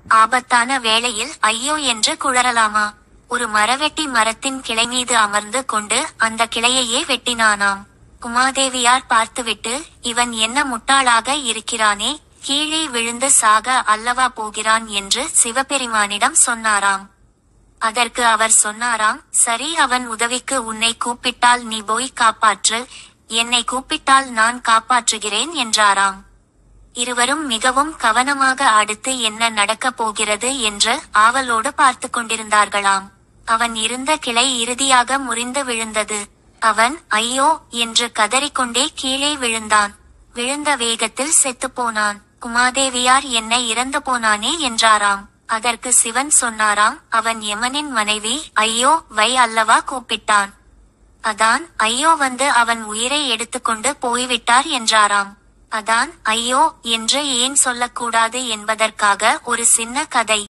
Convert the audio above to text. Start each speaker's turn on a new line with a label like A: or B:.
A: ஆபத்தான வேளையில் ஐயோ என்று குழறலாமா ஒரு மரவெட்டி மரத்தின் கிளை மீது அமர்ந்து கொண்டு அந்த கிளையையே வெட்டினானாம் உமாதேவியார் பார்த்துவிட்டு இவன் என்ன முட்டாளாக இருக்கிறானே கீழே விழுந்து சாக அல்லவா போகிறான் என்று சிவபெருமானிடம் சொன்னாராம் அதற்கு அவர் சொன்னாராம் சரி அவன் உதவிக்கு உன்னை கூப்பிட்டால் நீ போய் காப்பாற்று என்னை கூப்பிட்டால் நான் காப்பாற்றுகிறேன் என்றாராம் இருவரும் மிகவும் கவனமாக அடுத்து என்ன நடக்கப் போகிறது என்று ஆவலோடு பார்த்து கொண்டிருந்தார்களாம் அவன் இருந்த கிளை இறுதியாக முறிந்து விழுந்தது அவன் ஐயோ என்று கதறிக்கொண்டே கீழே விழுந்தான் விழுந்த வேகத்தில் செத்துப் போனான் உமாதேவியார் என்ன இறந்து போனானே என்றாராம் அதற்கு சிவன் சொன்னாராம் அவன் யமனின் மனைவி ஐயோ வை அல்லவா கூப்பிட்டான் அதான் ஐயோ வந்து அவன் உயிரை எடுத்துக்கொண்டு போய்விட்டார் என்றாராம் அதான் ஐயோ என்று ஏன் சொல்லக்கூடாது என்பதற்காக ஒரு சின்ன கதை